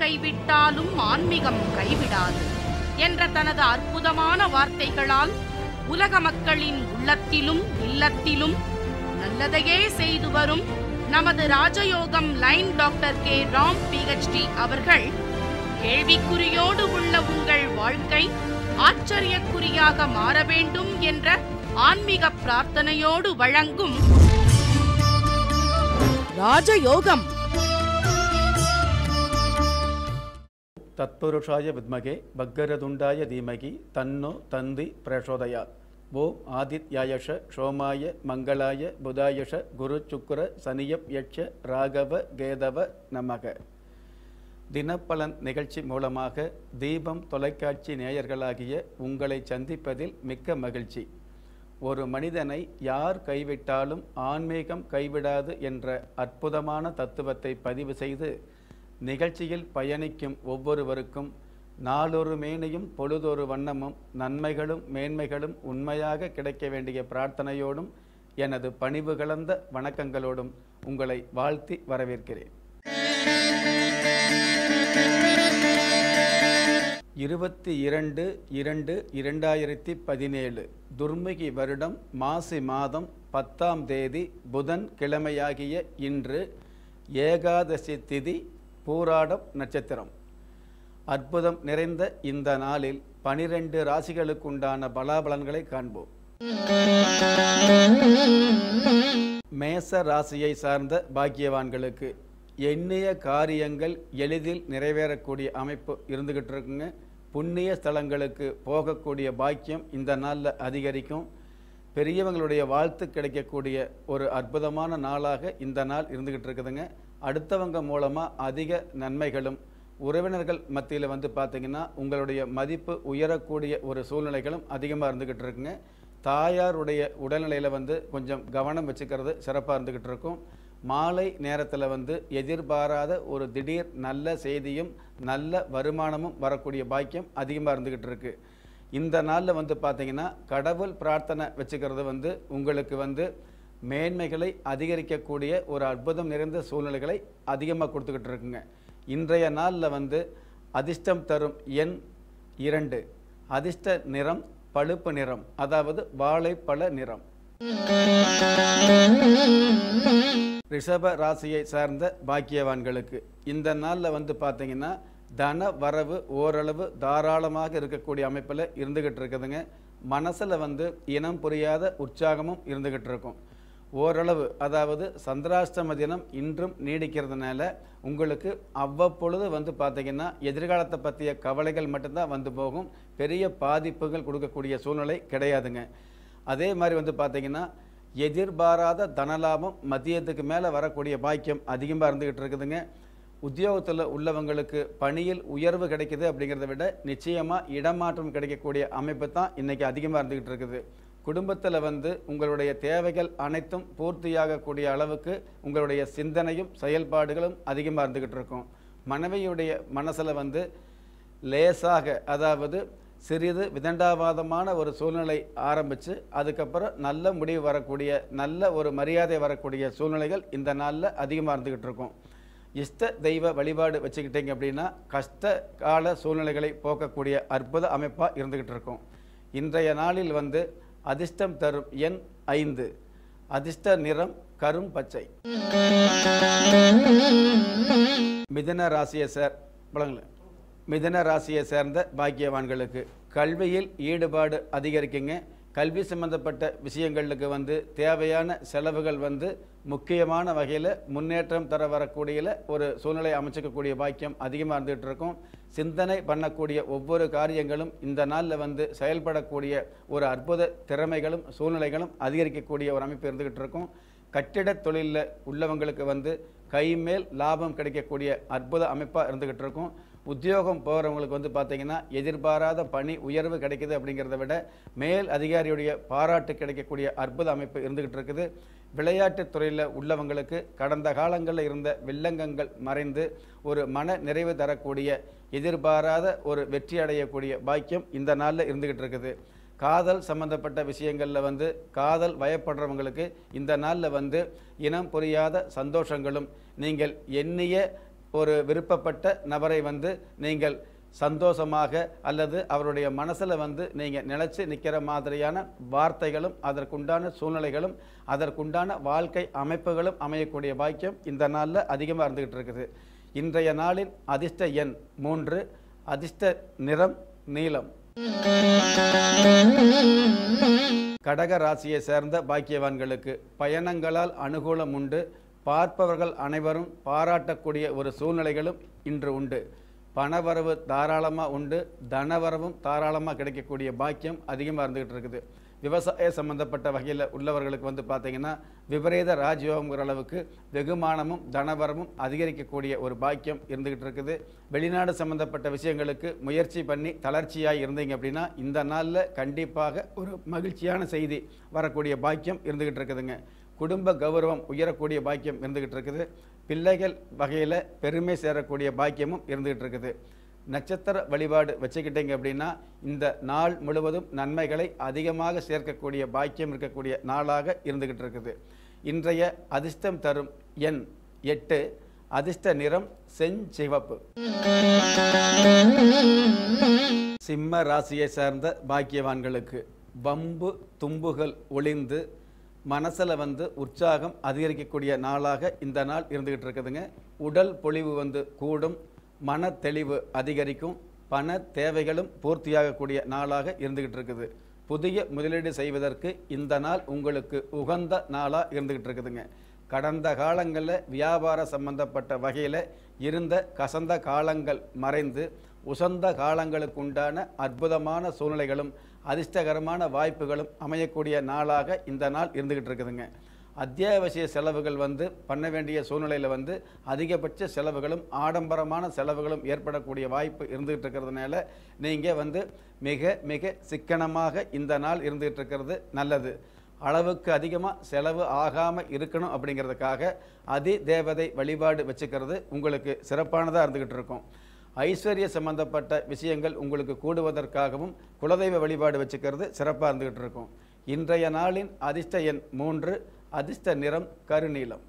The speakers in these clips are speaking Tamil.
கைவிட்டாலும் ஆன்மீகம் கைவிடாது என்ற தனது அற்புதமான வார்த்தைகளால் உலக மக்களின் உள்ளத்திலும் இல்லத்திலும் நல்லதையே செய்து வரும் நமது ராஜயோகம் line doctor K Ram PhD அவர்கள் கேள்விக்குறியோடு உள்ள உங்கள் வாழ்க்கை ஆச்சரியக்குறியாக மாற வேண்டும் என்ற ஆன்மீக பிரார்த்தனையோடு வழங்கும் ராஜயோகம் தத்புருஷாய வித்மகே பக்கரதுண்டாய தீமகி தன்னோ தந்தி பிரசோதயாத் ஓம் ஆதித்யாயஷ சோமாய மங்களாய புதாயஷ குரு சுக்கர சனியப் யட்ச ராகவ கேதவ நமக தினப்பலன் நிகழ்ச்சி மூலமாக தீபம் தொலைக்காட்சி நேயர்களாகிய உங்களை சந்திப்பதில் மிக்க மகிழ்ச்சி ஒரு மனிதனை யார் கைவிட்டாலும் ஆன்மீகம் கைவிடாது என்ற அற்புதமான தத்துவத்தை பதிவு செய்து நிகழ்ச்சியில் பயணிக்கும் ஒவ்வொருவருக்கும் நாளொரு மேனியும் பொழுதொரு வண்ணமும் நன்மைகளும் மேன்மைகளும் உண்மையாக கிடைக்க வேண்டிய பிரார்த்தனையோடும் எனது பணிவு கலந்த வணக்கங்களோடும் உங்களை வாழ்த்தி வரவேற்கிறேன் இருபத்தி இரண்டு இரண்டு இரண்டாயிரத்தி பதினேழு துர்முகி வருடம் மாசி மாதம் பத்தாம் தேதி புதன் கிழமையாகிய இன்று ஏகாதசி திதி பூராடம் நட்சத்திரம் அற்புதம் நிறைந்த இந்த நாளில் பனிரெண்டு ராசிகளுக்குண்டான பலாபலன்களை காண்போம் மேச ராசியை சார்ந்த பாக்கியவான்களுக்கு எண்ணிய காரியங்கள் எளிதில் நிறைவேறக்கூடிய அமைப்பு இருந்துகிட்டு இருக்குங்க புண்ணிய ஸ்தலங்களுக்கு போகக்கூடிய பாக்கியம் இந்த நாளில் அதிகரிக்கும் பெரியவங்களுடைய வாழ்த்து கிடைக்கக்கூடிய ஒரு அற்புதமான நாளாக இந்த நாள் இருந்துகிட்டு இருக்குதுங்க அடுத்தவங்க மூலமாக அதிக நன்மைகளும் உறவினர்கள் மத்தியில் வந்து பார்த்திங்கன்னா உங்களுடைய மதிப்பு உயரக்கூடிய ஒரு சூழ்நிலைகளும் அதிகமாக இருந்துக்கிட்டு இருக்குங்க தாயாருடைய உடல்நிலையில் வந்து கொஞ்சம் கவனம் வச்சுக்கிறது சிறப்பாக இருந்துக்கிட்டு இருக்கும் மாலை நேரத்தில் வந்து எதிர்பாராத ஒரு திடீர் நல்ல செய்தியும் நல்ல வருமானமும் வரக்கூடிய பாக்கியம் அதிகமாக இருந்துக்கிட்டு இருக்கு இந்த நாளில் வந்து பார்த்தீங்கன்னா கடவுள் பிரார்த்தனை வச்சுக்கிறது வந்து உங்களுக்கு வந்து மேன்மைகளை அதிகரிக்கக்கூடிய ஒரு அற்புதம் நிறைந்த சூழ்நிலைகளை அதிகமாக கொடுத்துக்கிட்டு இருக்குங்க இன்றைய நாளில் வந்து அதிர்ஷ்டம் தரும் எண் இரண்டு அதிர்ஷ்ட நிறம் பழுப்பு நிறம் அதாவது வாழைப்பழ நிறம் ரிஷப ராசியை சார்ந்த பாக்கியவான்களுக்கு இந்த நாளில் வந்து பார்த்தீங்கன்னா தன வரவு ஓரளவு தாராளமாக இருக்கக்கூடிய அமைப்பில் இருந்துக்கிட்டு இருக்குதுங்க மனசில் வந்து இனம் புரியாத உற்சாகமும் இருந்துக்கிட்டு இருக்கும் ஓரளவு அதாவது சந்திராஷ்டம தினம் இன்றும் நீடிக்கிறதுனால உங்களுக்கு அவ்வப்பொழுது வந்து பார்த்தீங்கன்னா எதிர்காலத்தை பற்றிய கவலைகள் மட்டும்தான் வந்து போகும் பெரிய பாதிப்புகள் கொடுக்கக்கூடிய சூழ்நிலை கிடையாதுங்க அதே மாதிரி வந்து பார்த்தீங்கன்னா எதிர்பாராத தனலாபம் மதியத்துக்கு மேலே வரக்கூடிய பாக்கியம் அதிகமாக இருந்துக்கிட்டு இருக்குதுங்க உத்தியோகத்தில் உள்ளவங்களுக்கு பணியில் உயர்வு கிடைக்குது அப்படிங்கிறத விட நிச்சயமாக இடமாற்றம் கிடைக்கக்கூடிய அமைப்பு தான் இன்றைக்கி அதிகமாக இருந்துக்கிட்டு இருக்குது குடும்பத்தில் வந்து உங்களுடைய தேவைகள் அனைத்தும் பூர்த்தியாகக்கூடிய அளவுக்கு உங்களுடைய சிந்தனையும் செயல்பாடுகளும் அதிகமாக இருந்துக்கிட்டு இருக்கும் மனைவியுடைய மனசில் வந்து லேசாக அதாவது சிறிது விதண்டாவாதமான ஒரு சூழ்நிலை ஆரம்பித்து அதுக்கப்புறம் நல்ல முடிவு வரக்கூடிய நல்ல ஒரு மரியாதை வரக்கூடிய சூழ்நிலைகள் இந்த நாளில் அதிகமாக இருந்துக்கிட்டு இருக்கும் இஷ்ட தெய்வ வழிபாடு வச்சுக்கிட்டீங்க அப்படின்னா கஷ்ட கால சூழ்நிலைகளை போக்கக்கூடிய அற்புத அமைப்பாக இருந்துக்கிட்டு இருக்கும் இன்றைய நாளில் வந்து அதிர்ஷ்டம் தரும் எண் ஐந்து அதிர்ஷ்ட நிறம் கரும் பச்சை மிதன ராசியை சார் பழங்களேன் மிதன ராசியை சேர்ந்த பாக்கியவான்களுக்கு கல்வியில் ஈடுபாடு அதிகரிக்குங்க கல்வி சம்பந்தப்பட்ட விஷயங்களுக்கு வந்து தேவையான செலவுகள் வந்து முக்கியமான வகையில் முன்னேற்றம் தர வரக்கூடிய ஒரு சூழ்நிலை அமைச்சிக்கக்கூடிய பாக்கியம் அதிகமாக இருந்துகிட்டு இருக்கும் சிந்தனை பண்ணக்கூடிய ஒவ்வொரு காரியங்களும் இந்த நாளில் வந்து செயல்படக்கூடிய ஒரு அற்புத திறமைகளும் சூழ்நிலைகளும் அதிகரிக்கக்கூடிய ஒரு அமைப்பு இருந்துகிட்டு இருக்கும் கட்டிடத் தொழிலில் உள்ளவங்களுக்கு வந்து கைமேல் லாபம் கிடைக்கக்கூடிய அற்புத அமைப்பாக இருந்துகிட்டு இருக்கும் உத்தியோகம் போகிறவங்களுக்கு வந்து பார்த்திங்கன்னா எதிர்பாராத பணி உயர்வு கிடைக்குது அப்படிங்கிறத விட மேல் அதிகாரியுடைய பாராட்டு கிடைக்கக்கூடிய அற்புத அமைப்பு இருந்துகிட்டு இருக்குது விளையாட்டுத் துறையில் உள்ளவங்களுக்கு கடந்த காலங்களில் இருந்த வில்லங்கங்கள் மறைந்து ஒரு மன நிறைவு தரக்கூடிய எதிர்பாராத ஒரு வெற்றி அடையக்கூடிய பாக்கியம் இந்த நாளில் இருந்துகிட்டு இருக்குது காதல் சம்பந்தப்பட்ட விஷயங்களில் வந்து காதல் வயப்படுறவங்களுக்கு இந்த நாளில் வந்து இனம் புரியாத சந்தோஷங்களும் நீங்கள் எண்ணிய ஒரு விருப்பப்பட்ட நபரை வந்து நீங்கள் சந்தோஷமாக அல்லது அவருடைய மனசில் வந்து நீங்கள் நிலச்சி நிற்கிற மாதிரியான வார்த்தைகளும் அதற்குண்டான சூழ்நிலைகளும் அதற்குண்டான வாழ்க்கை அமைப்புகளும் அமையக்கூடிய பாக்கியம் இந்த நாளில் அதிகமாக இருந்துகிட்டு இருக்குது இன்றைய நாளின் அதிர்ஷ்ட எண் மூன்று அதிர்ஷ்ட நிறம் நீலம் கடக ராசியை சேர்ந்த பாக்கியவான்களுக்கு பயணங்களால் அனுகூலம் உண்டு பார்ப்பவர்கள் அனைவரும் பாராட்டக்கூடிய ஒரு சூழ்நிலைகளும் இன்று உண்டு பணவரவு தாராளமாக உண்டு தனவரவும் தாராளமாக கிடைக்கக்கூடிய பாக்கியம் அதிகமாக இருந்துகிட்டு இருக்குது விவசாய சம்பந்தப்பட்ட வகையில் உள்ளவர்களுக்கு வந்து பார்த்தீங்கன்னா விபரீத ராஜயோகங்கிற அளவுக்கு வெகுமானமும் தனவரமும் அதிகரிக்கக்கூடிய ஒரு பாக்கியம் இருந்துகிட்டு இருக்குது வெளிநாடு சம்பந்தப்பட்ட விஷயங்களுக்கு முயற்சி பண்ணி தளர்ச்சியாக இருந்தீங்க அப்படின்னா இந்த நாளில் கண்டிப்பாக ஒரு மகிழ்ச்சியான செய்தி வரக்கூடிய பாக்கியம் இருந்துகிட்டு இருக்குதுங்க குடும்ப கௌரவம் உயரக்கூடிய பாக்கியம் இருந்துகிட்டு இருக்குது பிள்ளைகள் வகையில் பெருமை சேரக்கூடிய பாக்கியமும் இருந்துகிட்டு இருக்குது நட்சத்திர வழிபாடு வச்சுக்கிட்டீங்க அப்படின்னா இந்த நாள் முழுவதும் நன்மைகளை அதிகமாக சேர்க்கக்கூடிய பாக்கியம் இருக்கக்கூடிய நாளாக இருந்துகிட்டு இருக்குது இன்றைய அதிர்ஷ்டம் தரும் எண் எட்டு அதிர்ஷ்ட நிறம் செஞ்சிவப்பு சிம்ம ராசியை சார்ந்த பாக்கியவான்களுக்கு வம்பு தும்புகள் ஒளிந்து மனசில் வந்து உற்சாகம் அதிகரிக்கக்கூடிய நாளாக இந்த நாள் இருந்துகிட்டு இருக்குதுங்க உடல் பொலிவு வந்து கூடும் மன தெளிவு அதிகரிக்கும் பண தேவைகளும் பூர்த்தியாகக்கூடிய நாளாக இருந்துகிட்டு இருக்குது புதிய முதலீடு செய்வதற்கு இந்த நாள் உங்களுக்கு உகந்த நாளாக இருந்துகிட்டு இருக்குதுங்க கடந்த காலங்களில் வியாபார சம்பந்தப்பட்ட வகையில் இருந்த கசந்த காலங்கள் மறைந்து உசந்த காலங்களுக்கு உண்டான அற்புதமான சூழ்நிலைகளும் அதிர்ஷ்டகரமான வாய்ப்புகளும் அமையக்கூடிய நாளாக இந்த நாள் இருந்துகிட்டு இருக்குதுங்க அத்தியாவசிய செலவுகள் வந்து பண்ண வேண்டிய சூழ்நிலையில் வந்து அதிகபட்ச செலவுகளும் ஆடம்பரமான செலவுகளும் ஏற்படக்கூடிய வாய்ப்பு இருந்துகிட்டு இருக்கிறதுனால நீங்கள் வந்து மிக மிக சிக்கனமாக இந்த நாள் இருந்துகிட்டு இருக்கிறது நல்லது அளவுக்கு அதிகமாக செலவு ஆகாமல் இருக்கணும் அப்படிங்கிறதுக்காக அதி தேவதை வழிபாடு வச்சுக்கிறது உங்களுக்கு சிறப்பானதாக இருந்துக்கிட்டு இருக்கும் ஐஸ்வர்ய சம்பந்தப்பட்ட விஷயங்கள் உங்களுக்கு கூடுவதற்காகவும் குலதெய்வ வழிபாடு வச்சுக்கிறது சிறப்பாக இருந்துக்கிட்டு இருக்கும் இன்றைய நாளின் அதிர்ஷ்ட எண் மூன்று அதிர்ஷ்ட நிறம் கருநீலம்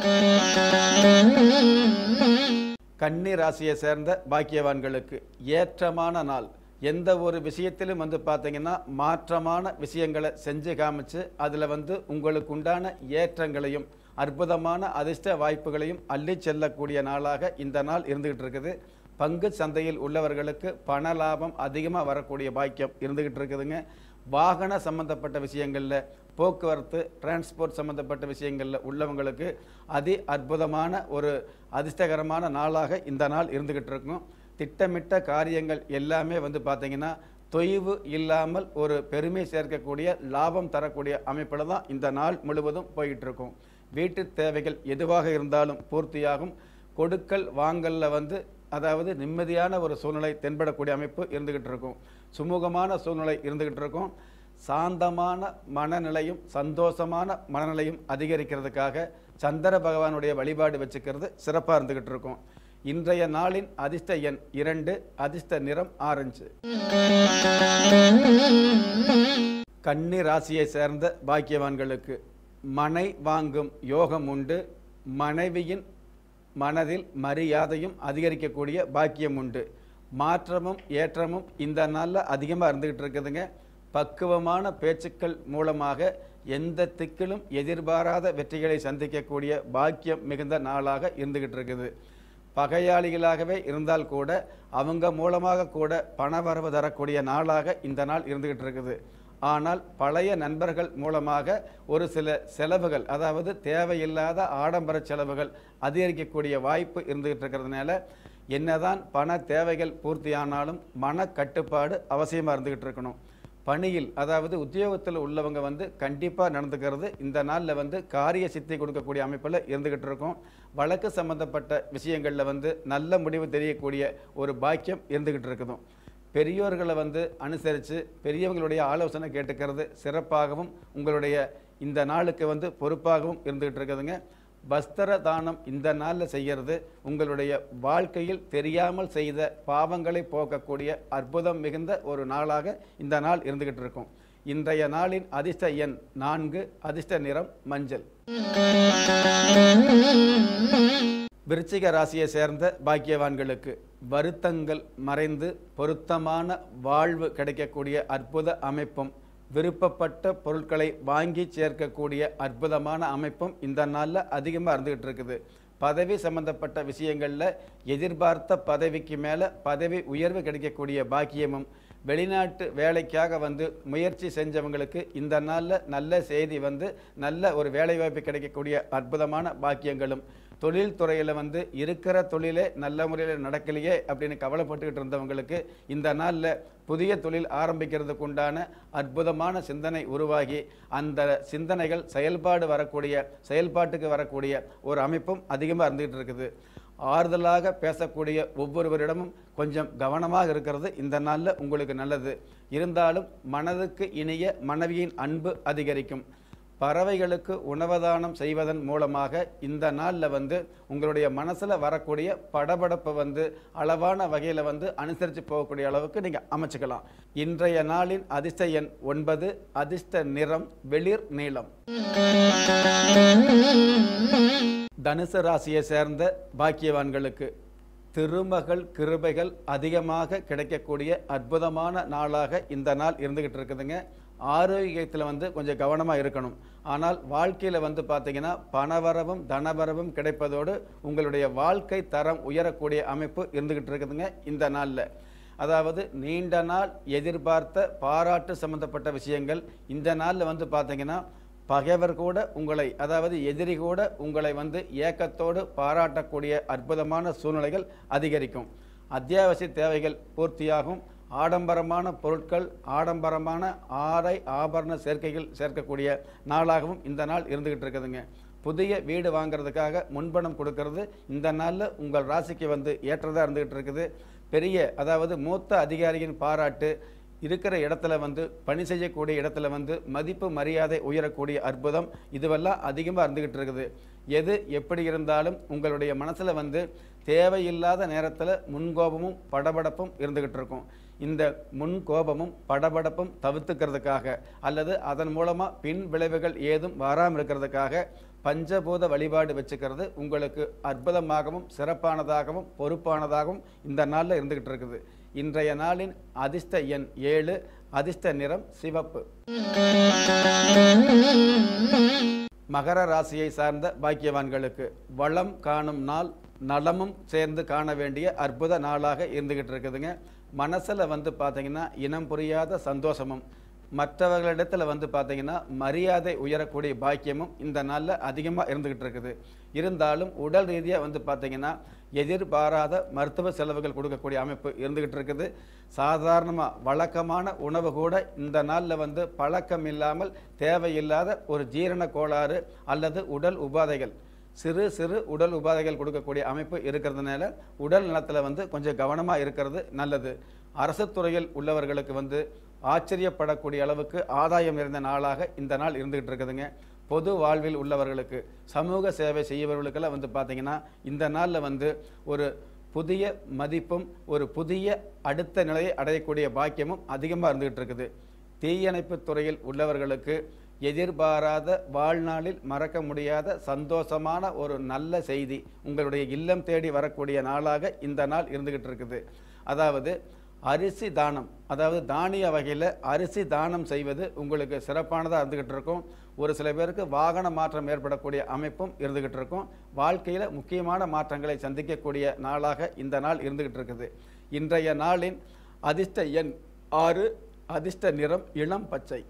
கன்னி ராசியை சேர்ந்த பாக்கியவான்களுக்கு ஏற்றமான நாள் எந்த ஒரு விஷயத்திலும் வந்து பார்த்தீங்கன்னா மாற்றமான விஷயங்களை செஞ்சு காமிச்சு அதில் வந்து உங்களுக்கு உண்டான ஏற்றங்களையும் அற்புதமான அதிர்ஷ்ட வாய்ப்புகளையும் அள்ளி செல்லக்கூடிய நாளாக இந்த நாள் இருந்துகிட்டு இருக்குது பங்கு சந்தையில் உள்ளவர்களுக்கு பண லாபம் அதிகமாக வரக்கூடிய பாக்கியம் இருந்துகிட்டு இருக்குதுங்க வாகன சம்பந்தப்பட்ட விஷயங்களில் போக்குவரத்து டிரான்ஸ்போர்ட் சம்பந்தப்பட்ட விஷயங்களில் உள்ளவங்களுக்கு அதி அற்புதமான ஒரு அதிர்ஷ்டகரமான நாளாக இந்த நாள் இருந்துகிட்டு இருக்கும் திட்டமிட்ட காரியங்கள் எல்லாமே வந்து பார்த்தீங்கன்னா தொய்வு இல்லாமல் ஒரு பெருமை சேர்க்கக்கூடிய லாபம் தரக்கூடிய அமைப்பில் தான் இந்த நாள் முழுவதும் போயிட்டு இருக்கும் வீட்டு தேவைகள் எதுவாக இருந்தாலும் பூர்த்தியாகும் கொடுக்கல் வாங்கல்ல வந்து அதாவது நிம்மதியான ஒரு சூழ்நிலை தென்படக்கூடிய அமைப்பு இருந்துகிட்டு இருக்கும் சுமூகமான சூழ்நிலை இருந்துகிட்டு இருக்கும் சாந்தமான மனநிலையும் சந்தோஷமான மனநிலையும் அதிகரிக்கிறதுக்காக சந்திர பகவானுடைய வழிபாடு வச்சுக்கிறது சிறப்பாக இருந்துகிட்டு இருக்கும் இன்றைய நாளின் அதிர்ஷ்ட எண் இரண்டு அதிர்ஷ்ட நிறம் ஆரஞ்சு கன்னி ராசியை சேர்ந்த பாக்கியவான்களுக்கு மனை வாங்கும் யோகம் உண்டு மனைவியின் மனதில் மரியாதையும் அதிகரிக்கக்கூடிய பாக்கியம் உண்டு மாற்றமும் ஏற்றமும் இந்த நாளில் அதிகமாக இருந்துகிட்டு இருக்குதுங்க பக்குவமான பேச்சுக்கள் மூலமாக எந்த திக்கிலும் எதிர்பாராத வெற்றிகளை சந்திக்கக்கூடிய பாக்கியம் மிகுந்த நாளாக இருந்துகிட்டு இருக்குது பகையாளிகளாகவே இருந்தால் கூட அவங்க மூலமாக கூட பணவரவு தரக்கூடிய நாளாக இந்த நாள் இருந்துகிட்டு இருக்குது ஆனால் பழைய நண்பர்கள் மூலமாக ஒரு சில செலவுகள் அதாவது தேவையில்லாத ஆடம்பர செலவுகள் அதிகரிக்கக்கூடிய வாய்ப்பு இருந்துகிட்டு இருக்கிறதுனால என்னதான் பண தேவைகள் பூர்த்தியானாலும் மன கட்டுப்பாடு அவசியமாக இருந்துகிட்டு இருக்கணும் பணியில் அதாவது உத்தியோகத்தில் உள்ளவங்க வந்து கண்டிப்பாக நடந்துக்கிறது இந்த நாளில் வந்து காரிய சித்தி கொடுக்கக்கூடிய அமைப்பில் இருந்துக்கிட்டு இருக்கும் வழக்கு சம்பந்தப்பட்ட விஷயங்களில் வந்து நல்ல முடிவு தெரியக்கூடிய ஒரு பாக்கியம் இருந்துக்கிட்டு இருக்குதும் பெரியோர்களை வந்து அனுசரித்து பெரியவங்களுடைய ஆலோசனை கேட்டுக்கிறது சிறப்பாகவும் உங்களுடைய இந்த நாளுக்கு வந்து பொறுப்பாகவும் இருந்துகிட்டு இருக்குதுங்க வஸ்திர தானம் இந்த நாளில் செய்கிறது உங்களுடைய வாழ்க்கையில் தெரியாமல் செய்த பாவங்களை போக்கக்கூடிய அற்புதம் மிகுந்த ஒரு நாளாக இந்த நாள் இருந்துகிட்டு இருக்கும் இன்றைய நாளின் அதிர்ஷ்ட எண் நான்கு அதிர்ஷ்ட நிறம் மஞ்சள் விருச்சிக ராசியை சேர்ந்த பாக்கியவான்களுக்கு வருத்தங்கள் மறைந்து பொருத்தமான வாழ்வு கிடைக்கக்கூடிய அற்புத அமைப்பும் விருப்பப்பட்ட பொருட்களை வாங்கி சேர்க்கக்கூடிய அற்புதமான அமைப்பும் இந்த நாளில் அதிகமாக இருந்துகிட்டு இருக்குது பதவி சம்பந்தப்பட்ட விஷயங்களில் எதிர்பார்த்த பதவிக்கு மேலே பதவி உயர்வு கிடைக்கக்கூடிய பாக்கியமும் வெளிநாட்டு வேலைக்காக வந்து முயற்சி செஞ்சவங்களுக்கு இந்த நாளில் நல்ல செய்தி வந்து நல்ல ஒரு வேலைவாய்ப்பு கிடைக்கக்கூடிய அற்புதமான பாக்கியங்களும் தொழில் துறையில் வந்து இருக்கிற தொழிலே நல்ல முறையில் நடக்கலையே அப்படின்னு கவலைப்பட்டுக்கிட்டு இருந்தவங்களுக்கு இந்த நாளில் புதிய தொழில் ஆரம்பிக்கிறதுக்கு உண்டான அற்புதமான சிந்தனை உருவாகி அந்த சிந்தனைகள் செயல்பாடு வரக்கூடிய செயல்பாட்டுக்கு வரக்கூடிய ஒரு அமைப்பும் அதிகமாக இருந்துகிட்டு இருக்குது ஆறுதலாக பேசக்கூடிய ஒவ்வொருவரிடமும் கொஞ்சம் கவனமாக இருக்கிறது இந்த நாளில் உங்களுக்கு நல்லது இருந்தாலும் மனதுக்கு இனிய மனைவியின் அன்பு அதிகரிக்கும் பறவைகளுக்கு உணவதானம் செய்வதன் மூலமாக இந்த நாளில் வந்து உங்களுடைய மனசில் வரக்கூடிய படபடப்பை வந்து அளவான வகையில் வந்து அனுசரித்து போகக்கூடிய அளவுக்கு நீங்கள் அமைச்சுக்கலாம் இன்றைய நாளின் அதிர்ஷ்ட எண் ஒன்பது அதிர்ஷ்ட நிறம் வெளிர் நீளம் தனுசு ராசியை சேர்ந்த பாக்கியவான்களுக்கு திருமகள் கிருபைகள் அதிகமாக கிடைக்கக்கூடிய அற்புதமான நாளாக இந்த நாள் இருந்துகிட்டு இருக்குதுங்க ஆரோக்கியத்தில் வந்து கொஞ்சம் கவனமாக இருக்கணும் ஆனால் வாழ்க்கையில் வந்து பார்த்தீங்கன்னா பணவரவும் தனவரவும் கிடைப்பதோடு உங்களுடைய வாழ்க்கை தரம் உயரக்கூடிய அமைப்பு இருந்துகிட்டு இருக்குதுங்க இந்த நாளில் அதாவது நீண்ட நாள் எதிர்பார்த்த பாராட்டு சம்பந்தப்பட்ட விஷயங்கள் இந்த நாளில் வந்து பார்த்தீங்கன்னா பகைவர் கூட உங்களை அதாவது எதிரி கூட உங்களை வந்து ஏக்கத்தோடு பாராட்டக்கூடிய அற்புதமான சூழ்நிலைகள் அதிகரிக்கும் அத்தியாவசிய தேவைகள் பூர்த்தியாகும் ஆடம்பரமான பொருட்கள் ஆடம்பரமான ஆடை ஆபரண சேர்க்கைகள் சேர்க்கக்கூடிய நாளாகவும் இந்த நாள் இருந்துகிட்டு இருக்குதுங்க புதிய வீடு வாங்குறதுக்காக முன்பணம் கொடுக்கறது இந்த நாளில் உங்கள் ராசிக்கு வந்து ஏற்றதாக இருந்துகிட்டு இருக்குது பெரிய அதாவது மூத்த அதிகாரியின் பாராட்டு இருக்கிற இடத்துல வந்து பணி செய்யக்கூடிய இடத்துல வந்து மதிப்பு மரியாதை உயரக்கூடிய அற்புதம் இதுவெல்லாம் அதிகமாக இருந்துகிட்டு இருக்குது எது எப்படி இருந்தாலும் உங்களுடைய மனசில் வந்து தேவையில்லாத நேரத்தில் முன்கோபமும் படபடப்பும் இருந்துகிட்டு இருக்கும் இந்த முன் கோபமும் படபடப்பும் தவிர்த்துக்கிறதுக்காக அல்லது அதன் மூலமாக பின் விளைவுகள் ஏதும் வராமல் இருக்கிறதுக்காக பஞ்சபூத வழிபாடு வச்சுக்கிறது உங்களுக்கு அற்புதமாகவும் சிறப்பானதாகவும் பொறுப்பானதாகவும் இந்த நாளில் இருந்துகிட்டு இருக்குது இன்றைய நாளின் அதிர்ஷ்ட எண் ஏழு அதிர்ஷ்ட நிறம் சிவப்பு மகர ராசியை சார்ந்த பாக்கியவான்களுக்கு வளம் காணும் நாள் நலமும் சேர்ந்து காண வேண்டிய அற்புத நாளாக இருந்துகிட்டு இருக்குதுங்க மனசில் வந்து பார்த்தீங்கன்னா இனம் புரியாத சந்தோஷமும் மற்றவர்களிடத்தில் வந்து பார்த்தீங்கன்னா மரியாதை உயரக்கூடிய பாக்கியமும் இந்த நாளில் அதிகமாக இருந்துகிட்டு இருக்குது இருந்தாலும் உடல் ரீதியாக வந்து பார்த்தீங்கன்னா எதிர்பாராத மருத்துவ செலவுகள் கொடுக்கக்கூடிய அமைப்பு இருந்துகிட்டு இருக்குது சாதாரணமாக வழக்கமான உணவு கூட இந்த நாளில் வந்து பழக்கம் இல்லாமல் தேவையில்லாத ஒரு ஜீரண கோளாறு அல்லது உடல் உபாதைகள் சிறு சிறு உடல் உபாதைகள் கொடுக்கக்கூடிய அமைப்பு இருக்கிறதுனால உடல் நலத்தில் வந்து கொஞ்சம் கவனமாக இருக்கிறது நல்லது அரசு துறையில் உள்ளவர்களுக்கு வந்து ஆச்சரியப்படக்கூடிய அளவுக்கு ஆதாயம் நிறைந்த நாளாக இந்த நாள் இருந்துகிட்டு இருக்குதுங்க பொது வாழ்வில் உள்ளவர்களுக்கு சமூக சேவை செய்யவர்களுக்கெல்லாம் வந்து பார்த்திங்கன்னா இந்த நாளில் வந்து ஒரு புதிய மதிப்பும் ஒரு புதிய அடுத்த நிலையை அடையக்கூடிய பாக்கியமும் அதிகமாக இருந்துகிட்டு இருக்குது தீயணைப்பு துறையில் உள்ளவர்களுக்கு எதிர்பாராத வாழ்நாளில் மறக்க முடியாத சந்தோஷமான ஒரு நல்ல செய்தி உங்களுடைய இல்லம் தேடி வரக்கூடிய நாளாக இந்த நாள் இருந்துகிட்டு இருக்குது அதாவது அரிசி தானம் அதாவது தானிய வகையில் அரிசி தானம் செய்வது உங்களுக்கு சிறப்பானதாக இருந்துகிட்டு இருக்கும் ஒரு சில பேருக்கு வாகன மாற்றம் ஏற்படக்கூடிய அமைப்பும் இருந்துகிட்டு இருக்கும் வாழ்க்கையில் முக்கியமான மாற்றங்களை சந்திக்கக்கூடிய நாளாக இந்த நாள் இருந்துகிட்டு இருக்குது இன்றைய நாளின் அதிர்ஷ்ட எண் ஆறு அதிர்ஷ்ட நிறம் இளம் பச்சை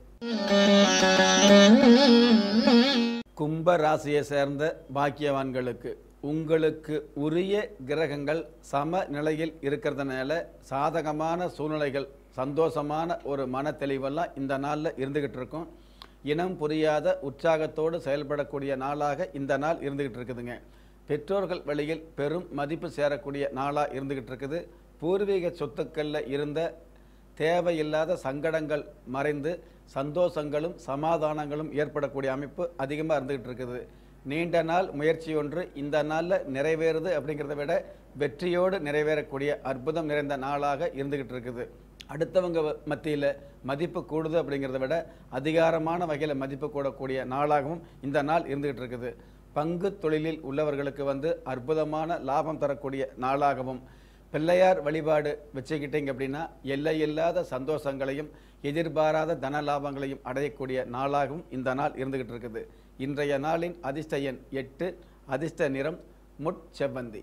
கும்ப ராசியை சேர்ந்த பாக்கியவான்களுக்கு உங்களுக்கு உரிய கிரகங்கள் சம நிலையில் இருக்கிறதுனால சாதகமான சூழ்நிலைகள் சந்தோஷமான ஒரு மன தெளிவெல்லாம் இந்த நாளில் இருந்துகிட்டு இருக்கும் இனம் புரியாத உற்சாகத்தோடு செயல்படக்கூடிய நாளாக இந்த நாள் இருந்துகிட்டு இருக்குதுங்க பெற்றோர்கள் வழியில் பெரும் மதிப்பு சேரக்கூடிய நாளாக இருந்துகிட்டு இருக்குது பூர்வீக சொத்துக்களில் இருந்த தேவையில்லாத சங்கடங்கள் மறைந்து சந்தோஷங்களும் சமாதானங்களும் ஏற்படக்கூடிய அமைப்பு அதிகமாக இருந்துகிட்டு இருக்குது நீண்ட நாள் முயற்சி ஒன்று இந்த நாளில் நிறைவேறுது அப்படிங்கிறத விட வெற்றியோடு நிறைவேறக்கூடிய அற்புதம் நிறைந்த நாளாக இருந்துகிட்டு இருக்குது அடுத்தவங்க மத்தியில் மதிப்பு கூடுது அப்படிங்கிறத விட அதிகாரமான வகையில் மதிப்பு கூடக்கூடிய நாளாகவும் இந்த நாள் இருந்துகிட்டு இருக்குது பங்கு தொழிலில் உள்ளவர்களுக்கு வந்து அற்புதமான லாபம் தரக்கூடிய நாளாகவும் பிள்ளையார் வழிபாடு வச்சுக்கிட்டீங்க அப்படின்னா எல்லையில்லாத சந்தோஷங்களையும் எதிர்பாராத தன லாபங்களையும் அடையக்கூடிய நாளாகவும் இந்த நாள் இருந்துகிட்டு இருக்குது இன்றைய நாளின் அதிர்ஷ்ட எண் எட்டு அதிர்ஷ்ட நிறம் முட்செவ்வந்தி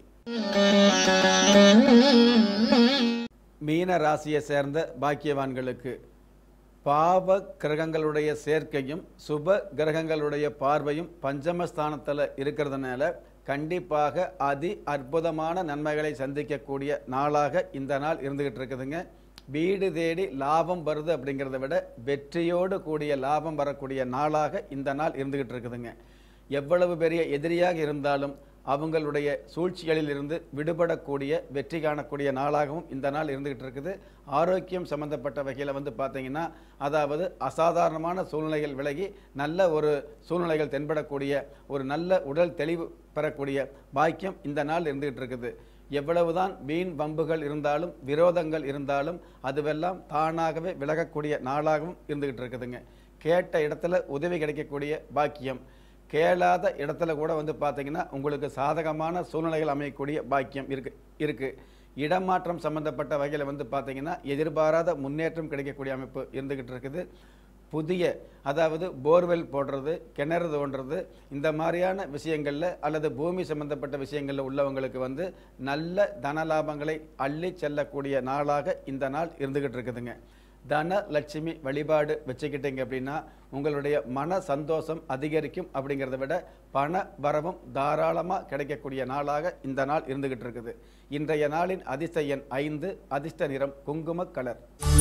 மீன ராசியை சேர்ந்த பாக்கியவான்களுக்கு பாவ கிரகங்களுடைய சேர்க்கையும் சுப கிரகங்களுடைய பார்வையும் பஞ்சமஸ்தானத்தில் இருக்கிறதுனால கண்டிப்பாக அதி அற்புதமான நன்மைகளை சந்திக்கக்கூடிய நாளாக இந்த நாள் இருந்துகிட்டு இருக்குதுங்க வீடு தேடி லாபம் வருது அப்படிங்கிறத விட வெற்றியோடு கூடிய லாபம் வரக்கூடிய நாளாக இந்த நாள் இருந்துகிட்டு இருக்குதுங்க எவ்வளவு பெரிய எதிரியாக இருந்தாலும் அவங்களுடைய சூழ்ச்சிகளில் இருந்து விடுபடக்கூடிய வெற்றி காணக்கூடிய நாளாகவும் இந்த நாள் இருந்துகிட்டு இருக்குது ஆரோக்கியம் சம்பந்தப்பட்ட வகையில் வந்து பார்த்தீங்கன்னா அதாவது அசாதாரணமான சூழ்நிலைகள் விலகி நல்ல ஒரு சூழ்நிலைகள் தென்படக்கூடிய ஒரு நல்ல உடல் தெளிவு பெறக்கூடிய பாக்கியம் இந்த நாள் இருந்துகிட்டு இருக்குது எவ்வளவுதான் வீண் வம்புகள் இருந்தாலும் விரோதங்கள் இருந்தாலும் அதுவெல்லாம் தானாகவே விலகக்கூடிய நாளாகவும் இருந்துகிட்டு இருக்குதுங்க கேட்ட இடத்துல உதவி கிடைக்கக்கூடிய பாக்கியம் கேளாத இடத்துல கூட வந்து பார்த்தீங்கன்னா உங்களுக்கு சாதகமான சூழ்நிலைகள் அமையக்கூடிய பாக்கியம் இருக்கு இருக்கு இடமாற்றம் சம்பந்தப்பட்ட வகையில் வந்து பார்த்தீங்கன்னா எதிர்பாராத முன்னேற்றம் கிடைக்கக்கூடிய அமைப்பு இருந்துகிட்டு இருக்குது புதிய அதாவது போர்வெல் போடுறது கிணறு தோன்றது இந்த மாதிரியான விஷயங்களில் அல்லது பூமி சம்பந்தப்பட்ட விஷயங்களில் உள்ளவங்களுக்கு வந்து நல்ல தன லாபங்களை அள்ளி செல்லக்கூடிய நாளாக இந்த நாள் இருந்துகிட்டு இருக்குதுங்க தன லட்சுமி வழிபாடு வச்சுக்கிட்டீங்க அப்படின்னா உங்களுடைய மன சந்தோஷம் அதிகரிக்கும் அப்படிங்கிறத விட பண வரவும் தாராளமாக கிடைக்கக்கூடிய நாளாக இந்த நாள் இருந்துகிட்டு இருக்குது இன்றைய நாளின் அதிர்ஷ்ட எண் ஐந்து அதிர்ஷ்ட நிறம் குங்கும கலர்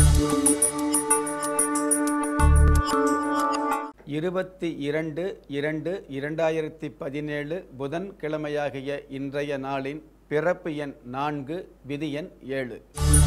இருபத்தி இரண்டு இரண்டு இரண்டாயிரத்தி பதினேழு புதன்கிழமையாகிய இன்றைய நாளின் பிறப்பு எண் நான்கு விதி எண் ஏழு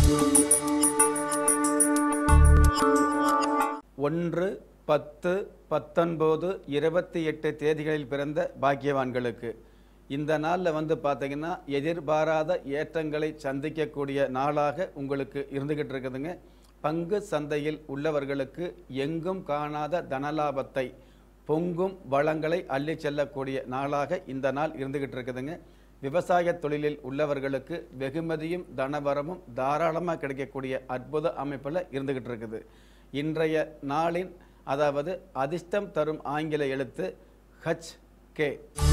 ஒன்று பத்து பத்தொன்பது இருபத்தி எட்டு தேதிகளில் பிறந்த பாக்கியவான்களுக்கு இந்த நாளில் வந்து பார்த்தீங்கன்னா எதிர்பாராத ஏற்றங்களை சந்திக்கக்கூடிய நாளாக உங்களுக்கு இருந்துகிட்டு இருக்குதுங்க பங்கு சந்தையில் உள்ளவர்களுக்கு எங்கும் காணாத தனலாபத்தை பொங்கும் வளங்களை அள்ளி செல்லக்கூடிய நாளாக இந்த நாள் இருந்துகிட்டு இருக்குதுங்க விவசாய தொழிலில் உள்ளவர்களுக்கு வெகுமதியும் தனவரமும் தாராளமாக கிடைக்கக்கூடிய அற்புத அமைப்பில் இருந்துகிட்டு இருக்குது இன்றைய நாளின் அதாவது அதிர்ஷ்டம் தரும் ஆங்கில எழுத்து ஹச் கே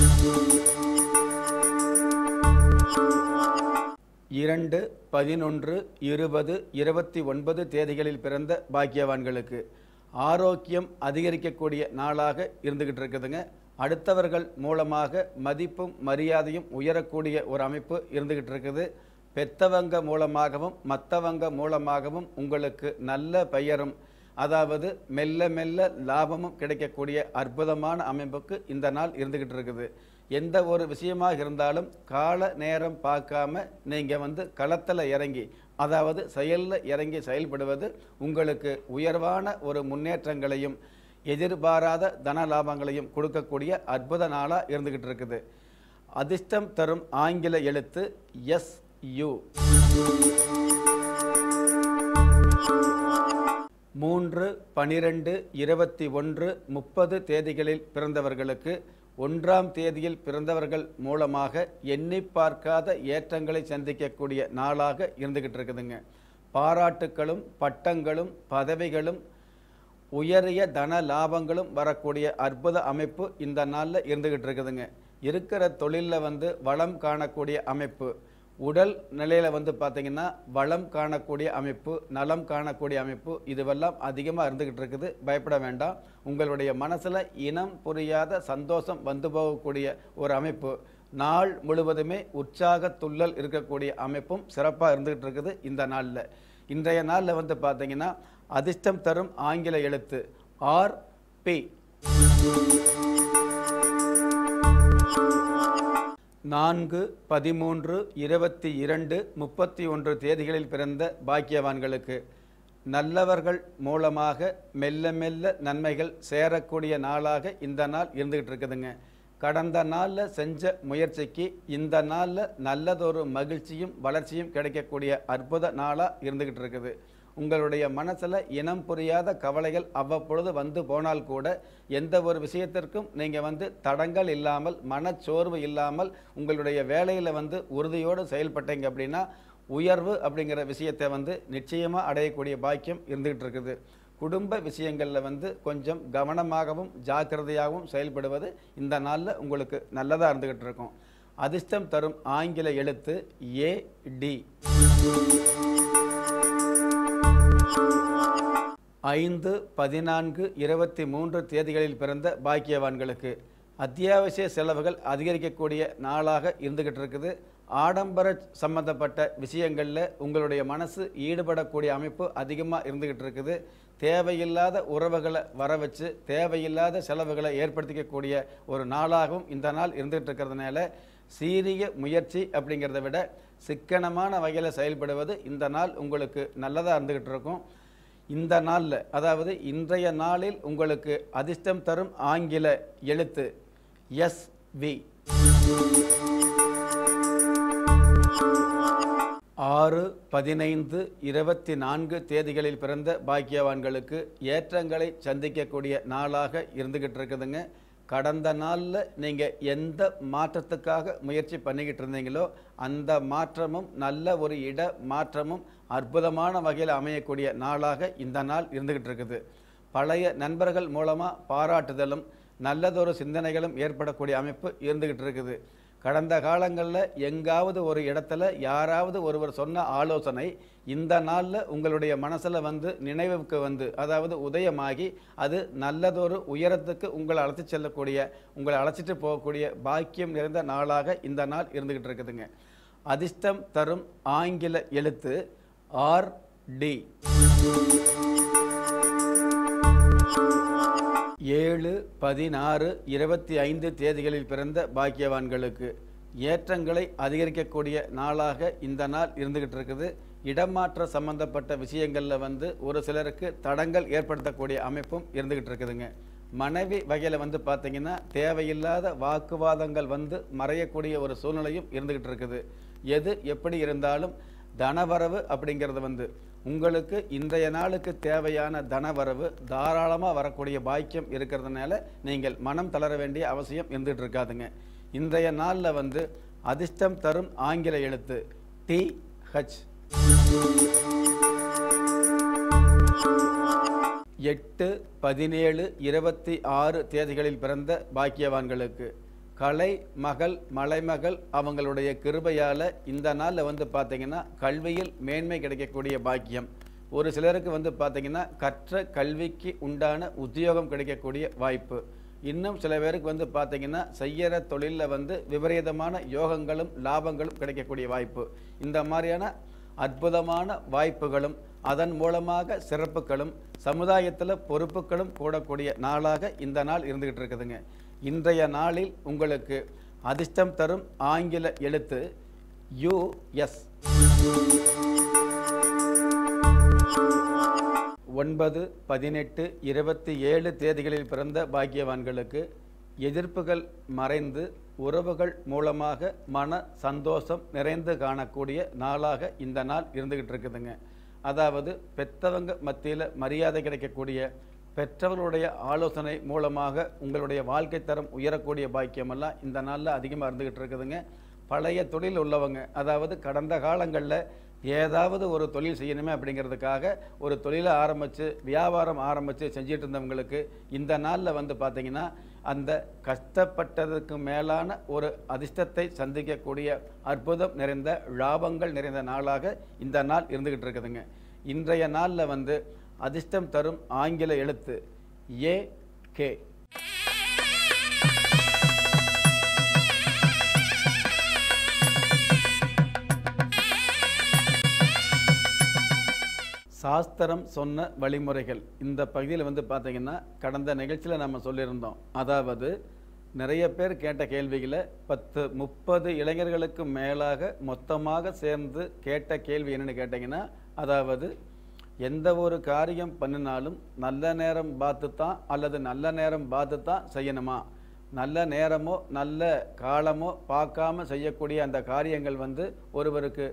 இரண்டு பதினொன்று இருபது இருபத்தி ஒன்பது தேதிகளில் பிறந்த பாக்கியவான்களுக்கு ஆரோக்கியம் அதிகரிக்கக்கூடிய நாளாக இருந்துகிட்டு இருக்குதுங்க அடுத்தவர்கள் மூலமாக மதிப்பும் மரியாதையும் உயரக்கூடிய ஒரு அமைப்பு இருந்துகிட்டு இருக்குது பெத்தவங்க மூலமாகவும் மற்றவங்க மூலமாகவும் உங்களுக்கு நல்ல பெயரும் அதாவது மெல்ல மெல்ல லாபமும் கிடைக்கக்கூடிய அற்புதமான அமைப்புக்கு இந்த நாள் இருந்துகிட்டு இருக்குது எந்த ஒரு விஷயமாக இருந்தாலும் கால நேரம் பார்க்காம நீங்கள் வந்து களத்தில் இறங்கி அதாவது செயலில் இறங்கி செயல்படுவது உங்களுக்கு உயர்வான ஒரு முன்னேற்றங்களையும் எதிர்பாராத தன லாபங்களையும் கொடுக்கக்கூடிய அற்புத நாளாக இருந்துக்கிட்டு இருக்குது அதிர்ஷ்டம் தரும் ஆங்கில எழுத்து எஸ் யு மூன்று பனிரெண்டு இருபத்தி ஒன்று முப்பது தேதிகளில் பிறந்தவர்களுக்கு ஒன்றாம் தேதியில் பிறந்தவர்கள் மூலமாக எண்ணி பார்க்காத ஏற்றங்களை சந்திக்கக்கூடிய நாளாக இருந்துகிட்டு இருக்குதுங்க பாராட்டுக்களும் பட்டங்களும் பதவிகளும் உயரிய தன லாபங்களும் வரக்கூடிய அற்புத அமைப்பு இந்த நாளில் இருந்துகிட்டு இருக்குதுங்க இருக்கிற தொழிலில் வந்து வளம் காணக்கூடிய அமைப்பு உடல் நிலையில் வந்து பார்த்தீங்கன்னா வளம் காணக்கூடிய அமைப்பு நலம் காணக்கூடிய அமைப்பு இதுவெல்லாம் அதிகமாக இருந்துக்கிட்டு இருக்குது பயப்பட வேண்டாம் உங்களுடைய மனசில் இனம் புரியாத சந்தோஷம் வந்து போகக்கூடிய ஒரு அமைப்பு நாள் முழுவதுமே உற்சாக துள்ளல் இருக்கக்கூடிய அமைப்பும் சிறப்பாக இருந்துகிட்டு இருக்குது இந்த நாளில் இன்றைய நாளில் வந்து பார்த்தீங்கன்னா அதிர்ஷ்டம் தரும் ஆங்கில எழுத்து ஆர் பி நான்கு பதிமூன்று இருபத்தி இரண்டு முப்பத்தி ஒன்று தேதிகளில் பிறந்த பாக்கியவான்களுக்கு நல்லவர்கள் மூலமாக மெல்ல மெல்ல நன்மைகள் சேரக்கூடிய நாளாக இந்த நாள் இருந்துகிட்டு இருக்குதுங்க கடந்த நாளில் செஞ்ச முயற்சிக்கு இந்த நாளில் நல்லதொரு மகிழ்ச்சியும் வளர்ச்சியும் கிடைக்கக்கூடிய அற்புத நாளாக இருந்துகிட்டு இருக்குது உங்களுடைய மனசில் இனம் புரியாத கவலைகள் அவ்வப்பொழுது வந்து போனால் கூட எந்த ஒரு விஷயத்திற்கும் நீங்கள் வந்து தடங்கள் இல்லாமல் மனச்சோர்வு இல்லாமல் உங்களுடைய வேலையில் வந்து உறுதியோடு செயல்பட்டீங்க அப்படின்னா உயர்வு அப்படிங்கிற விஷயத்தை வந்து நிச்சயமாக அடையக்கூடிய பாக்கியம் இருந்துகிட்டு இருக்குது குடும்ப விஷயங்களில் வந்து கொஞ்சம் கவனமாகவும் ஜாக்கிரதையாகவும் செயல்படுவது இந்த நாளில் உங்களுக்கு நல்லதாக இருந்துகிட்டு இருக்கும் அதிர்ஷ்டம் தரும் ஆங்கில எழுத்து ஏ டி ஐந்து பதினான்கு இருபத்தி மூன்று தேதிகளில் பிறந்த பாக்கியவான்களுக்கு அத்தியாவசிய செலவுகள் அதிகரிக்கக்கூடிய நாளாக இருந்துகிட்டு இருக்குது ஆடம்பர சம்பந்தப்பட்ட விஷயங்களில் உங்களுடைய மனசு ஈடுபடக்கூடிய அமைப்பு அதிகமாக இருந்துகிட்டு இருக்குது தேவையில்லாத உறவுகளை வர வச்சு தேவையில்லாத செலவுகளை ஏற்படுத்திக்கக்கூடிய ஒரு நாளாகவும் இந்த நாள் இருந்துகிட்டு இருக்கிறதுனால சீரிய முயற்சி அப்படிங்கிறத விட சிக்கனமான வகையில் செயல்படுவது இந்த நாள் உங்களுக்கு நல்லதாக இருந்துகிட்டு இருக்கும் இந்த நாளில் அதாவது இன்றைய நாளில் உங்களுக்கு அதிர்ஷ்டம் தரும் ஆங்கில எழுத்து எஸ் வி ஆறு பதினைந்து இருபத்தி நான்கு தேதிகளில் பிறந்த பாக்கியவான்களுக்கு ஏற்றங்களை சந்திக்கக்கூடிய நாளாக இருந்துக்கிட்டு இருக்குதுங்க கடந்த நாளில் நீங்கள் எந்த மாற்றத்துக்காக முயற்சி பண்ணிக்கிட்டு இருந்தீங்களோ அந்த மாற்றமும் நல்ல ஒரு இட மாற்றமும் அற்புதமான வகையில் அமையக்கூடிய நாளாக இந்த நாள் இருந்துக்கிட்டு இருக்குது பழைய நண்பர்கள் மூலமாக பாராட்டுதலும் நல்லதொரு சிந்தனைகளும் ஏற்படக்கூடிய அமைப்பு இருந்துக்கிட்டு இருக்குது கடந்த காலங்களில் எங்காவது ஒரு இடத்துல யாராவது ஒருவர் சொன்ன ஆலோசனை இந்த நாளில் உங்களுடைய மனசில் வந்து நினைவுக்கு வந்து அதாவது உதயமாகி அது நல்லதொரு உயரத்துக்கு உங்களை அழைத்து செல்லக்கூடிய உங்களை அழைச்சிட்டு போகக்கூடிய பாக்கியம் நிறைந்த நாளாக இந்த நாள் இருந்துக்கிட்டு இருக்குதுங்க அதிர்ஷ்டம் தரும் ஆங்கில எழுத்து ஆர் டி ஏழு பதினாறு இருபத்தி ஐந்து தேதிகளில் பிறந்த பாக்கியவான்களுக்கு ஏற்றங்களை அதிகரிக்கக்கூடிய நாளாக இந்த நாள் இருந்துகிட்டு இருக்குது இடமாற்ற சம்பந்தப்பட்ட விஷயங்களில் வந்து ஒரு சிலருக்கு தடங்கள் ஏற்படுத்தக்கூடிய அமைப்பும் இருந்துகிட்டு இருக்குதுங்க மனைவி வகையில் வந்து பார்த்தீங்கன்னா தேவையில்லாத வாக்குவாதங்கள் வந்து மறையக்கூடிய ஒரு சூழ்நிலையும் இருந்துகிட்டு இருக்குது எது எப்படி இருந்தாலும் தனவரவு அப்படிங்கிறது வந்து உங்களுக்கு இன்றைய நாளுக்கு தேவையான தனவரவு தாராளமாக வரக்கூடிய பாக்கியம் இருக்கிறதுனால நீங்கள் மனம் தளர வேண்டிய அவசியம் இருந்துகிட்டு இருக்காதுங்க இன்றைய நாளில் வந்து அதிர்ஷ்டம் தரும் ஆங்கில எழுத்து டி ஹச் எட்டு பதினேழு இருபத்தி ஆறு தேதிகளில் பிறந்த பாக்கியவான்களுக்கு கலை மகள் மலைமகள் அவங்களுடைய கிருபையால் இந்த நாளில் வந்து பார்த்தீங்கன்னா கல்வியில் மேன்மை கிடைக்கக்கூடிய பாக்கியம் ஒரு சிலருக்கு வந்து பார்த்தீங்கன்னா கற்ற கல்விக்கு உண்டான உத்தியோகம் கிடைக்கக்கூடிய வாய்ப்பு இன்னும் சில பேருக்கு வந்து பார்த்தீங்கன்னா செய்யற தொழிலில் வந்து விபரீதமான யோகங்களும் லாபங்களும் கிடைக்கக்கூடிய வாய்ப்பு இந்த மாதிரியான அற்புதமான வாய்ப்புகளும் அதன் மூலமாக சிறப்புகளும் சமுதாயத்தில் பொறுப்புகளும் கூடக்கூடிய நாளாக இந்த நாள் இருந்துகிட்டு இருக்குதுங்க இன்றைய நாளில் உங்களுக்கு அதிர்ஷ்டம் தரும் ஆங்கில எழுத்து யு எஸ் ஒன்பது பதினெட்டு இருபத்தி ஏழு தேதிகளில் பிறந்த பாக்கியவான்களுக்கு எதிர்ப்புகள் மறைந்து உறவுகள் மூலமாக மன சந்தோஷம் நிறைந்து காணக்கூடிய நாளாக இந்த நாள் இருந்துகிட்டு இருக்குதுங்க அதாவது பெத்தவங்க மத்தியில் மரியாதை கிடைக்கக்கூடிய பெற்றவர்களுடைய ஆலோசனை மூலமாக உங்களுடைய வாழ்க்கை தரம் உயரக்கூடிய பாக்கியமெல்லாம் இந்த நாளில் அதிகமாக இருந்துகிட்டு இருக்குதுங்க பழைய தொழில் உள்ளவங்க அதாவது கடந்த காலங்களில் ஏதாவது ஒரு தொழில் செய்யணுமே அப்படிங்கிறதுக்காக ஒரு தொழிலை ஆரம்பித்து வியாபாரம் ஆரம்பித்து செஞ்சிட்டு இருந்தவங்களுக்கு இந்த நாளில் வந்து பார்த்திங்கன்னா அந்த கஷ்டப்பட்டதுக்கு மேலான ஒரு அதிர்ஷ்டத்தை சந்திக்கக்கூடிய அற்புதம் நிறைந்த லாபங்கள் நிறைந்த நாளாக இந்த நாள் இருந்துக்கிட்டு இருக்குதுங்க இன்றைய நாளில் வந்து அதிர்ஷ்டம் தரும் ஆங்கில எழுத்து ஏ கே சாஸ்திரம் சொன்ன வழிமுறைகள் இந்த பகுதியில் வந்து பார்த்தீங்கன்னா கடந்த நிகழ்ச்சியில் நம்ம சொல்லியிருந்தோம் அதாவது நிறைய பேர் கேட்ட கேள்விகளை பத்து முப்பது இளைஞர்களுக்கு மேலாக மொத்தமாக சேர்ந்து கேட்ட கேள்வி என்னன்னு கேட்டிங்கன்னா அதாவது எந்த ஒரு காரியம் பண்ணினாலும் நல்ல நேரம் பார்த்து தான் அல்லது நல்ல நேரம் பார்த்து தான் செய்யணுமா நல்ல நேரமோ நல்ல காலமோ பார்க்காம செய்யக்கூடிய அந்த காரியங்கள் வந்து ஒருவருக்கு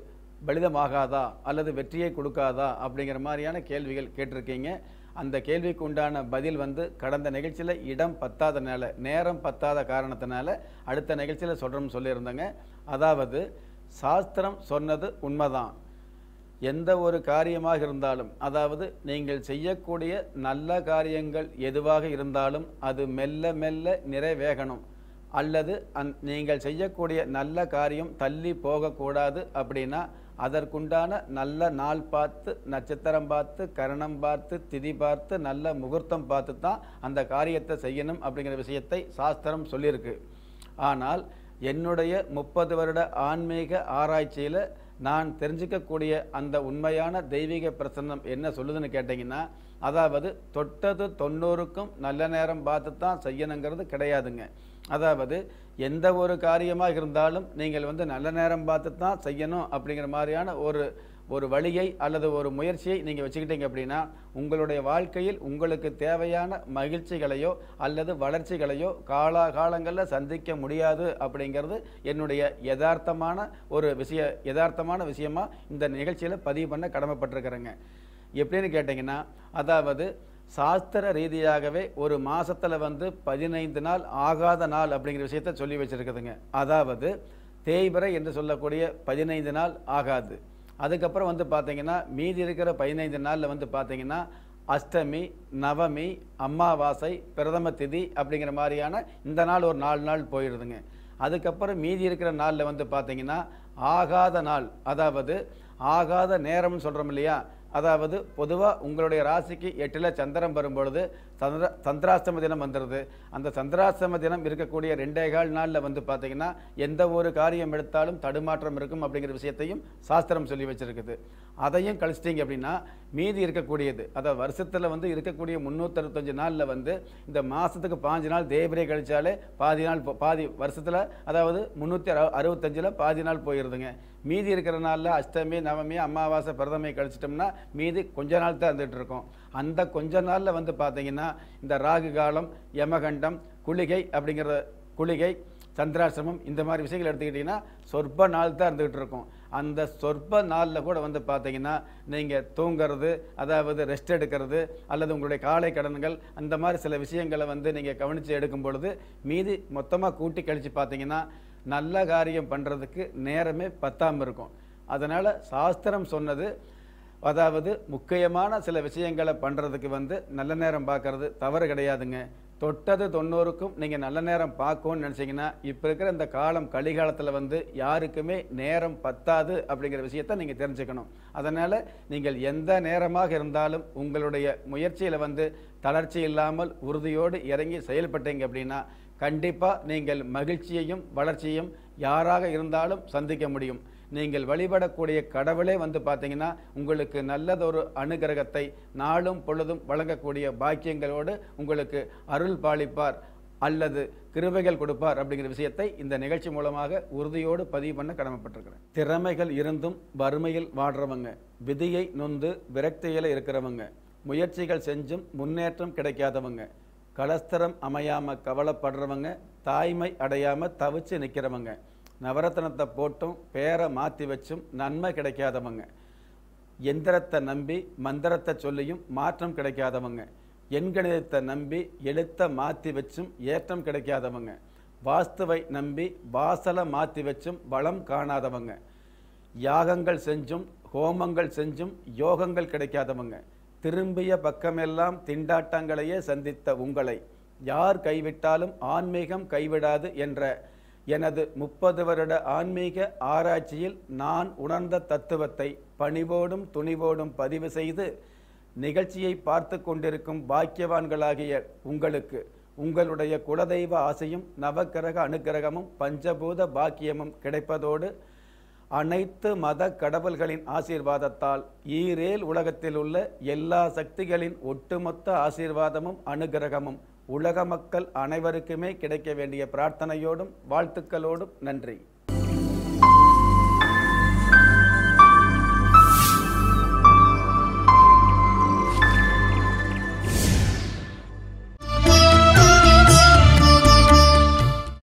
பலிதமாகாதா அல்லது வெற்றியை கொடுக்காதா அப்படிங்கிற மாதிரியான கேள்விகள் கேட்டிருக்கீங்க அந்த கேள்விக்கு உண்டான பதில் வந்து கடந்த நிகழ்ச்சியில் இடம் பத்தாதனால நேரம் பத்தாத காரணத்தினால அடுத்த நிகழ்ச்சியில் சொல்கிறோம்னு சொல்லியிருந்தேங்க அதாவது சாஸ்திரம் சொன்னது உண்மைதான் எந்த ஒரு காரியமாக இருந்தாலும் அதாவது நீங்கள் செய்யக்கூடிய நல்ல காரியங்கள் எதுவாக இருந்தாலும் அது மெல்ல மெல்ல நிறைவேகணும் அல்லது அந் நீங்கள் செய்யக்கூடிய நல்ல காரியம் தள்ளி போகக்கூடாது அப்படின்னா அதற்குண்டான நல்ல நாள் பார்த்து நட்சத்திரம் பார்த்து கரணம் பார்த்து திதி பார்த்து நல்ல முகூர்த்தம் பார்த்து தான் அந்த காரியத்தை செய்யணும் அப்படிங்கிற விஷயத்தை சாஸ்திரம் சொல்லியிருக்கு ஆனால் என்னுடைய முப்பது வருட ஆன்மீக ஆராய்ச்சியில் நான் தெரிஞ்சுக்கக்கூடிய அந்த உண்மையான தெய்வீக பிரசன்னம் என்ன சொல்லுதுன்னு கேட்டிங்கன்னா அதாவது தொட்டது தொண்ணூறுக்கும் நல்ல நேரம் பார்த்து தான் செய்யணுங்கிறது கிடையாதுங்க அதாவது எந்த ஒரு காரியமாக இருந்தாலும் நீங்கள் வந்து நல்ல நேரம் பார்த்து தான் செய்யணும் அப்படிங்கிற மாதிரியான ஒரு ஒரு வழியை அல்லது ஒரு முயற்சியை நீங்கள் வச்சுக்கிட்டீங்க அப்படின்னா உங்களுடைய வாழ்க்கையில் உங்களுக்கு தேவையான மகிழ்ச்சிகளையோ அல்லது வளர்ச்சிகளையோ காலாகாலங்களில் சந்திக்க முடியாது அப்படிங்கிறது என்னுடைய யதார்த்தமான ஒரு விஷய யதார்த்தமான விஷயமா இந்த நிகழ்ச்சியில் பதிவு பண்ண கடமைப்பட்டிருக்கிறேங்க எப்படின்னு கேட்டிங்கன்னா அதாவது சாஸ்திர ரீதியாகவே ஒரு மாசத்துல வந்து பதினைந்து நாள் ஆகாத நாள் அப்படிங்கிற விஷயத்த சொல்லி வச்சிருக்குதுங்க அதாவது தேய்பிறை என்று சொல்லக்கூடிய பதினைந்து நாள் ஆகாது அதுக்கப்புறம் வந்து பார்த்தீங்கன்னா மீதி இருக்கிற பதினைந்து நாளில் வந்து பார்த்தீங்கன்னா அஷ்டமி நவமி அமாவாசை பிரதம திதி அப்படிங்கிற மாதிரியான இந்த நாள் ஒரு நாலு நாள் போயிடுதுங்க அதுக்கப்புறம் மீதி இருக்கிற நாளில் வந்து பார்த்தீங்கன்னா ஆகாத நாள் அதாவது ஆகாத நேரம்னு சொல்கிறோம் இல்லையா அதாவது பொதுவாக உங்களுடைய ராசிக்கு எட்டில் சந்திரன் வரும்பொழுது சந்திர சந்திராஷ்டம தினம் வந்துடுது அந்த சந்திராஷ்டம தினம் இருக்கக்கூடிய ரெண்டே கால் நாளில் வந்து பார்த்தீங்கன்னா எந்த ஒரு காரியம் எடுத்தாலும் தடுமாற்றம் இருக்கும் அப்படிங்கிற விஷயத்தையும் சாஸ்திரம் சொல்லி வச்சிருக்குது அதையும் கழிச்சிட்டிங்க அப்படின்னா மீதி இருக்கக்கூடியது அதாவது வருஷத்தில் வந்து இருக்கக்கூடிய முந்நூற்றறுபத்தஞ்சு நாளில் வந்து இந்த மாதத்துக்கு பாஞ்சு நாள் தேய்பிரை கழிச்சாலே பாதி நாள் போ- பாதி வருஷத்தில் அதாவது முந்நூற்றி அறுபத்தஞ்சில் பாதி நாள் போயிடுதுங்க மீதி இருக்கிற நாளில் அஷ்டமி நவமி அமாவாசை பிரதமை கழிச்சிட்டோம்னா மீதி கொஞ்ச நாள் தான் இருந்துகிட்டு இருக்கோம் அந்த கொஞ்ச நாளில் வந்து பார்த்தீங்கன்னா இந்த ராகு காலம் யமகண்டம் குளிகை அப்படிங்கிற குளிகை சந்திராசிரமம் இந்த மாதிரி விஷயங்கள் எடுத்துக்கிட்டிங்கன்னா சொற்ப நாள் தான் இருந்துகிட்டு இருக்கும் அந்த சொற்ப நாளில் கூட வந்து பார்த்தீங்கன்னா நீங்கள் தூங்குறது அதாவது ரெஸ்ட் எடுக்கிறது அல்லது உங்களுடைய காலை கடன்கள் அந்த மாதிரி சில விஷயங்களை வந்து நீங்கள் கவனித்து எடுக்கும் பொழுது மீதி மொத்தமாக கூட்டி கழித்து பார்த்தீங்கன்னா நல்ல காரியம் பண்ணுறதுக்கு நேரமே பத்தாமல் இருக்கும் அதனால் சாஸ்திரம் சொன்னது அதாவது முக்கியமான சில விஷயங்களை பண்ணுறதுக்கு வந்து நல்ல நேரம் பார்க்கறது தவறு கிடையாதுங்க தொட்டது தொண்ணூறுக்கும் நீங்கள் நல்ல நேரம் பார்க்கணும்னு நினச்சிங்கன்னா இப்போ இருக்கிற இந்த காலம் கலிகாலத்தில் வந்து யாருக்குமே நேரம் பத்தாது அப்படிங்கிற விஷயத்தை நீங்கள் தெரிஞ்சுக்கணும் அதனால் நீங்கள் எந்த நேரமாக இருந்தாலும் உங்களுடைய முயற்சியில் வந்து தளர்ச்சி இல்லாமல் உறுதியோடு இறங்கி செயல்பட்டீங்க அப்படின்னா கண்டிப்பாக நீங்கள் மகிழ்ச்சியையும் வளர்ச்சியையும் யாராக இருந்தாலும் சந்திக்க முடியும் நீங்கள் வழிபடக்கூடிய கடவுளே வந்து பார்த்தீங்கன்னா உங்களுக்கு நல்லதொரு அனுகிரகத்தை நாளும் பொழுதும் வழங்கக்கூடிய பாக்கியங்களோடு உங்களுக்கு அருள் பாலிப்பார் அல்லது கிருபைகள் கொடுப்பார் அப்படிங்கிற விஷயத்தை இந்த நிகழ்ச்சி மூலமாக உறுதியோடு பதிவு பண்ண கடமைப்பட்டிருக்கிறேன் திறமைகள் இருந்தும் வறுமையில் வாடுறவங்க விதியை நொந்து விரக்தியில் இருக்கிறவங்க முயற்சிகள் செஞ்சும் முன்னேற்றம் கிடைக்காதவங்க கலஸ்தரம் அமையாம கவலைப்படுறவங்க தாய்மை அடையாம தவிச்சு நிற்கிறவங்க நவரத்னத்தை போட்டும் பேரை மாற்றி வச்சும் நன்மை கிடைக்காதவங்க எந்திரத்தை நம்பி மந்திரத்தை சொல்லியும் மாற்றம் கிடைக்காதவங்க எண்கணிதத்தை நம்பி எழுத்தை மாற்றி வச்சும் ஏற்றம் கிடைக்காதவங்க வாஸ்துவை நம்பி வாசலை மாற்றி வச்சும் வளம் காணாதவங்க யாகங்கள் செஞ்சும் ஹோமங்கள் செஞ்சும் யோகங்கள் கிடைக்காதவங்க திரும்பிய பக்கமெல்லாம் திண்டாட்டங்களையே சந்தித்த உங்களை யார் கைவிட்டாலும் ஆன்மீகம் கைவிடாது என்ற எனது முப்பது வருட ஆன்மீக ஆராய்ச்சியில் நான் உணர்ந்த தத்துவத்தை பணிவோடும் துணிவோடும் பதிவு செய்து நிகழ்ச்சியை பார்த்து கொண்டிருக்கும் பாக்கியவான்களாகிய உங்களுக்கு உங்களுடைய குலதெய்வ ஆசையும் நவக்கிரக அனுக்கிரகமும் பஞ்சபூத பாக்கியமும் கிடைப்பதோடு அனைத்து மத கடவுள்களின் ஆசீர்வாதத்தால் ஈரேல் உலகத்தில் உள்ள எல்லா சக்திகளின் ஒட்டுமொத்த ஆசீர்வாதமும் அனுகிரகமும் உலக மக்கள் அனைவருக்குமே கிடைக்க வேண்டிய பிரார்த்தனையோடும் வாழ்த்துக்களோடும் நன்றி